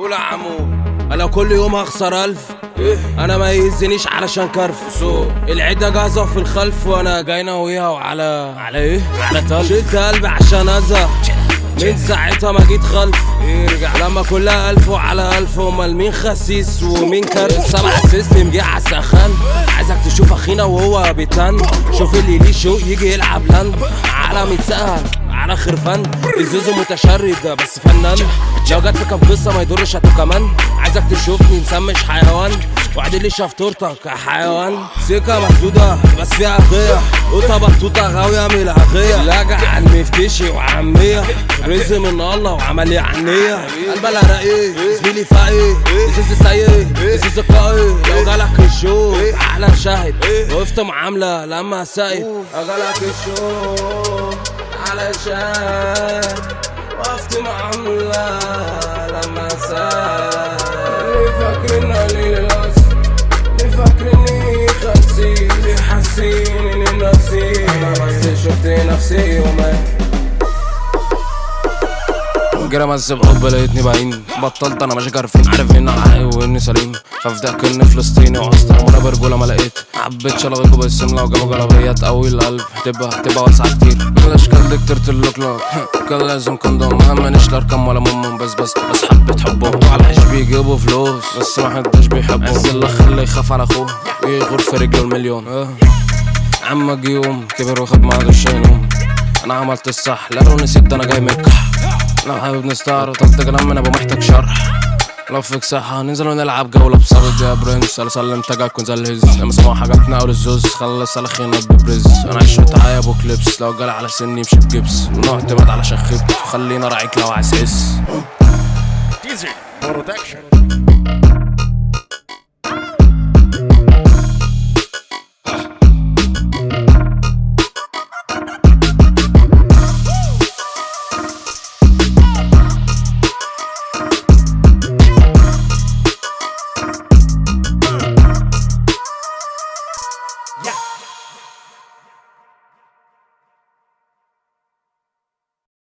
قول يا عمو انا كل يوم هخسر الف انا ما يهزنيش علشان كرف العدة جاهزة في الخلف وانا جاي ناويها وعلى على ايه؟ على تلف شلت قلبي عشان ازهق من ساعتها ما جيت خلف يرجع لما كلها ألف وعلى ألف أمال مين خسيس ومين كارف سبع سيستم جه على السخان عايزك تشوف أخينا وهو بيتن شوف اللي ليه شوق يجي يلعب لاند عالم يتسأل على خرفان الزوزو متشرد بس فنان لو جات لك قصة ما يضرش هاتو كمان عايزك تشوفني مسمش حيوان وعد لي شفطورتك يا حيوان سكة مسدودة بس فيها قية قطة بطوطة غاوية من الأغية لاجع المفتشي وعمية رزق من الله وعمل لي عنية قلبها العراقي زميلي فاقي ازاز سيء ازاز قائي لو جالك الشوق احلى شاهد وقفت معاملة لما ساقي جالك الشوق علشان وقفت معاملة لما ساقي ليه فاكرين قليل الأصل ليه فاكرني خسي ليه حاسين اني نفسي انا بس شفت نفسي يومين جرى بحب لقيتني بعين بطلت انا ماشي كارفين عارف ان انا حقيقي واني سليم ففداك اني فلسطيني وعصر وانا برجولة ما لقيت حبيت شلغيكوا باسم لو جابوا جلابية تقوي القلب تبقى تبقى واسعة كتير الاشكال دي كترت اللوكلوك كان لازم كندوم ما همنيش لا ارقام ولا مم بس بس بس حبيت حبهم وعلى الحش بيجيبوا فلوس بس ما حدش بيحبهم عز الاخ اللي يخاف على اخوه ويغور في رجله المليون آه. عمك يوم كبر واخد معاه دش ينوم انا عملت الصح لا لو نسيت ده انا جاي من الكح لو حابب نستعرض طب كلام من ابو محتاج شرح لو فيك صحة ننزل ونلعب جولة بصابت يا برنس انا سلمت جاك ونزل هز لما سمعوا حاجات نقول الزوز خلص على خينا ببرز انا عايش متعايا ابو كليبس لو جالي على سني يمشي بجبس ونعتمد على شخيبت وخلينا راعيك لو عايز Teaser Production